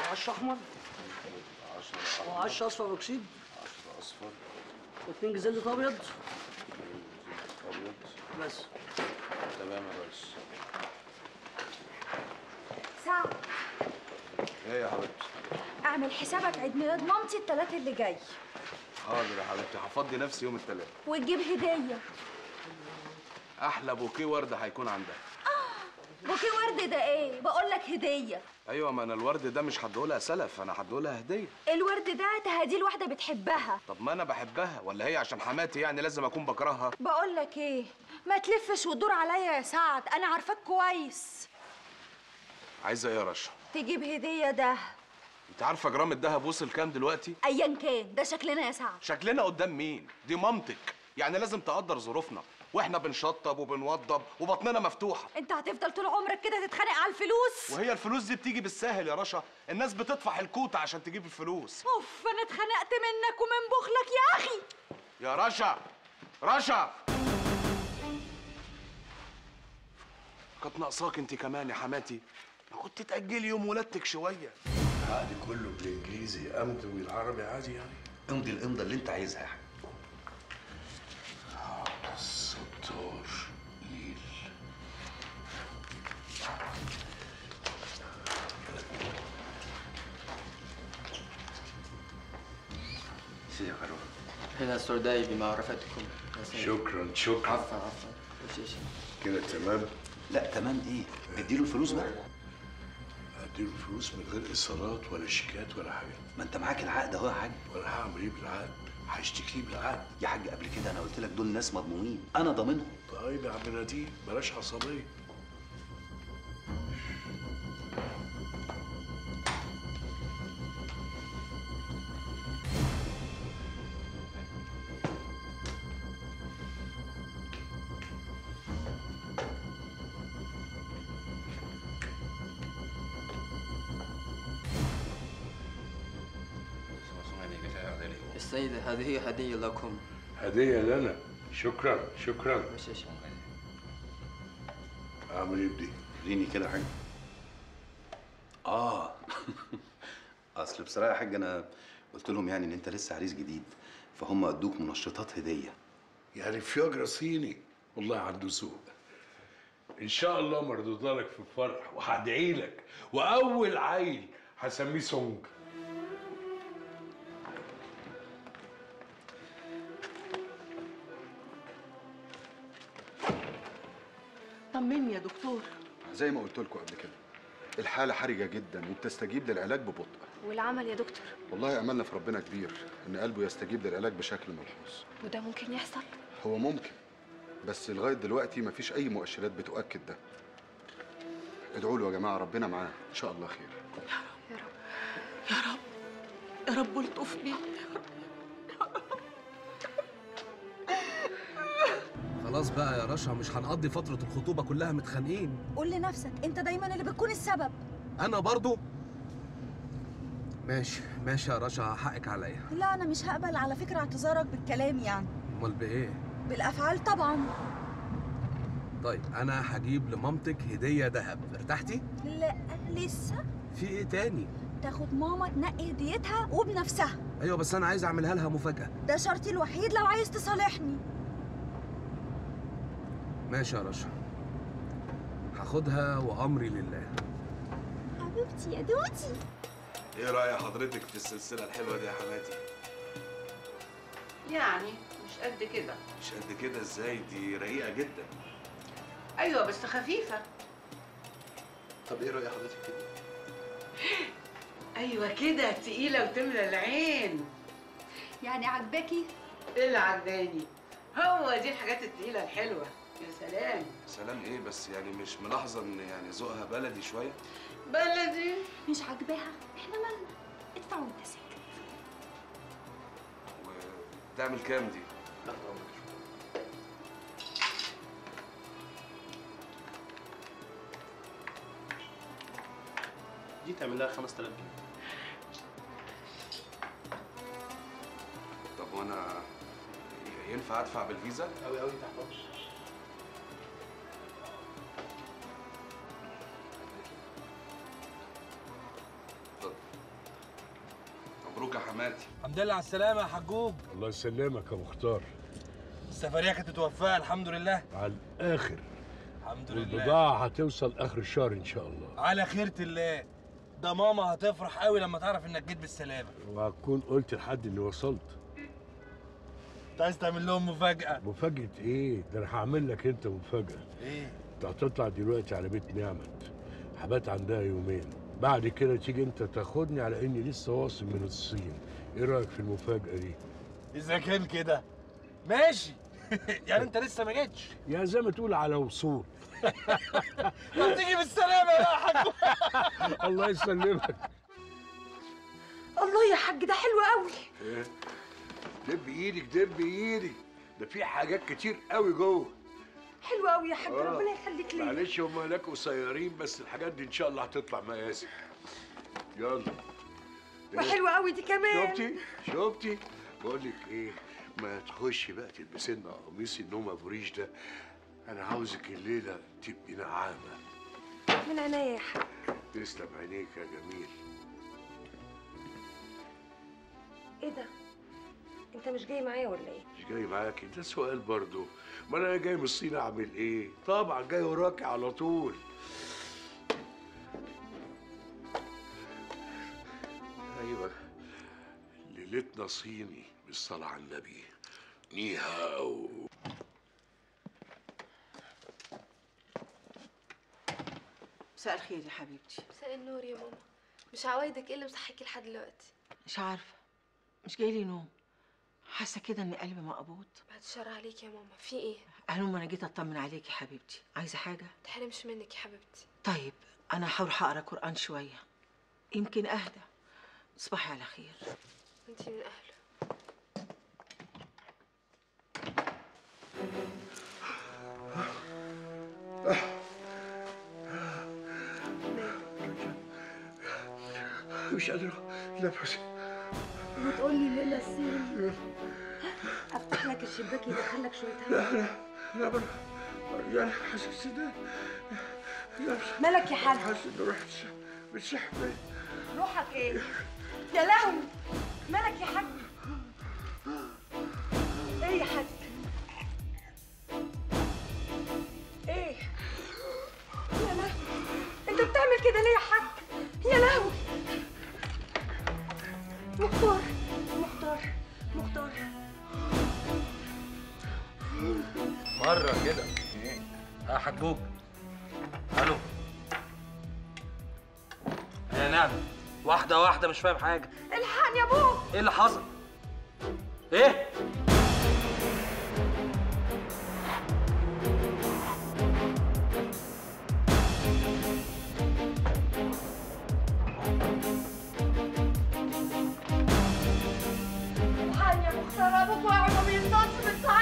10 احمر 10 و10 اصفر اكسيد 10 اصفر واثنين جزازه ابيض ابيض بس تمام يا ريس سعد ايه يا حبيبتي اعمل حسابك عيد ميلاد مامتي التلات اللي جاي حاضر يا حبيبتي هفضي نفسي يوم الثلاث وتجيب هديه احلى بوكيه ورده هيكون عندها بوكيه ورد ده ايه بقول لك هديه ايوه ما انا الورد ده مش هديهولها سلف انا هديهولها هديه الورد ده تهديه الواحده بتحبها طب ما انا بحبها ولا هي عشان حماتي يعني لازم اكون بكرهها بقول لك ايه ما تلفش وتدور عليا يا سعد انا عارفاك كويس عايزه ايه يا رشا تجيب هديه ده انت عارفه جرام الذهب وصل كام دلوقتي ايا كان ده شكلنا يا سعد شكلنا قدام مين دي مامتك يعني لازم تقدر ظروفنا واحنا بنشطب وبنوضب وبطننا مفتوحه انت هتفضل طول عمرك كده تتخانق على الفلوس وهي الفلوس دي بتيجي بالساهل يا رشا الناس بتطفح الكوته عشان تجيب الفلوس اوف انا اتخنقت منك ومن بخلك يا اخي يا رشا رشا كانت ناقصاك انت كمان يا حماتي ما كنت تاجلي يوم ولادتك شويه عقدي كله بالانجليزي امضي والعربي عادي يعني امضي الامضه اللي انت عايزها يا حاج ستار ليل سيدي يا كارول هنا سرداي بمعرفتكم يا سيدي. شكرا شكرا عفوا عفوا وش إيش؟ كده تمام لا تمام ايه اديله الفلوس بقى اديله الفلوس من غير اصرارات ولا شيكات ولا حاجه ما انت معاك العقد اهو يا حاج ولا هعمل ايه بالعقد هشتكيه بالعقد يا حاج قبل كده انا قلت لك دول ناس مضمونين انا ضامنهم طيب يا عم نديم بلاش عصبيه السيدة هذه هدية لكم هديه لنا شكرا شكرا وش إيش؟ اعمل ايه بدي وريني كده يا حاج اه اصل بصراحه يا حاج انا قلت لهم يعني ان انت لسه عريس جديد فهم ادوك منشطات هديه يعني فياجرا صيني والله عنده ذوق ان شاء الله مردودة لك في الفرح وهدعي لك واول عيل هسميه سونج طمني يا دكتور زي ما قلت لكم قبل كده الحالة حرجة جدا وبتستجيب للعلاج ببطء والعمل يا دكتور والله أملنا في ربنا كبير إن قلبه يستجيب للعلاج بشكل ملحوظ وده ممكن يحصل هو ممكن بس لغاية دلوقتي مفيش أي مؤشرات بتؤكد ده ادعوا له يا جماعة ربنا معاه إن شاء الله خير يا رب يا رب الطف بيه خلاص بقى يا رشا مش هنقضي فترة الخطوبة كلها متخانقين قول لنفسك انت دايما اللي بتكون السبب أنا برضو ماشي ماشي يا رشا حقك عليا لا انا مش هقبل على فكره اعتذارك بالكلام يعني أمال بإيه؟ بالافعال طبعا طيب أنا هجيب لمامتك هدية ذهب ارتحتي؟ لا لسه في إيه تاني؟ تاخد ماما تنقي هديتها وبنفسها أيوة بس أنا عايز أعملها لها مفاجأة ده شرطي الوحيد لو عايز تصالحني ماشي يا رشا هاخدها وأمري لله حبيبتي يا دوتي ايه راي حضرتك في السلسله الحلوه دي يا حماتي يعني مش قد كده مش قد كده ازاي دي رقيقه جدا ايوه بس خفيفه طب ايه راي حضرتك كده ايوه كده تقيله وتملى العين يعني عجباكي ايه اللي عجباني هو دي الحاجات التقيله الحلوه يا سلام سلام ايه بس يعني مش ملاحظه ان يعني ذوقها بلدي شويه بلدي مش عاجباها احنا مالنا ادفعوا انت ساكت وتعمل كام دي دي تعمل لها 5000 جنيه طب وانا ينفع ادفع بالفيزا قوي قوي تحت امرك طب مبروك يا حماتي الحمد لله على السلامة يا حجوج الله يسلمك يا مختار السفرية كانت متوفقة الحمد لله على الاخر الحمد لله والبضاعة هتوصل اخر الشهر ان شاء الله على خيرة الله ده ماما هتفرح قوي لما تعرف انك جيت بالسلامة وهتكون قلت لحد اني وصلت انت عايز تعمل لهم مفاجأة مفاجأة ايه؟ ده انا هعمل لك انت مفاجأة ايه؟ انت هتطلع دلوقتي على بيت نعمت هبات عندها يومين بعد كده تيجي انت تاخدني على اني لسه واصل من الصين ايه رايك في المفاجأة دي؟ اذا كان كده ماشي يعني انت لسه ما جيتش يا زي ما تقول على وصول طب تيجي بالسلامة بقى يا حجوج الله يسلمك الله يا حاج ده حلو قوي ايه دب ايدك دب ايدك ده في حاجات كتير قوي جوه حلو قوي يا حاج آه. ربنا يخليك ليا معلش هم هناك قصيرين بس الحاجات دي ان شاء الله هتطلع مقاسي يلا وحلو قوي دي كمان شفتي شفتي بقول لك ايه ما تخشي بقى تلبسي لنا قميص النوم ابو ريش ده انا عاوزك الليله تبقي نعامه من عينيا يا حاج تسلم عينيك يا جميل ايه ده انت مش جاي معايا ولا ايه مش جاي معاكي ده سؤال برضو ما انا جاي من الصين اعمل ايه طبعا جاي وراكي على طول ايوه ليلتنا صيني بالصلاة على النبي نيهاو مساء الخير يا حبيبتي مساء النور يا ماما مش عوايدك ايه اللي مصحيكي لحد دلوقتي مش عارفه مش جاي لي نوم حاسه كده ان قلبي مقبوض بعد الشر عليك يا ماما في ايه هلوم انا جيت اطمن عليك يا حبيبتي عايزه حاجه تحرمش منك يا حبيبتي طيب انا هحاول اقرا قران شويه يمكن اهدى تصبحي على خير انتي من اهله مش قادر نفسي ما تقول لي ليلى السين افتح لك الشباك يدخلك شويه لا هوا لا لا بر- يعني حاسس ان لا مالك يا حاج حاسس ان روحي بتسحب روحك ايه يا لهوي مالك يا حاج ايه يا حاج ايه يا لهوي انت بتعمل كده ليه يا حاج يا لهوي مختار مختار مختار مرة كده يا حجوج الو يا نعم واحدة واحدة مش فاهم حاجة الحقني يا ابوك ايه اللي حصل؟ ايه؟ الحقني يا مختار ابوك واقع ما بينطقش من ساعه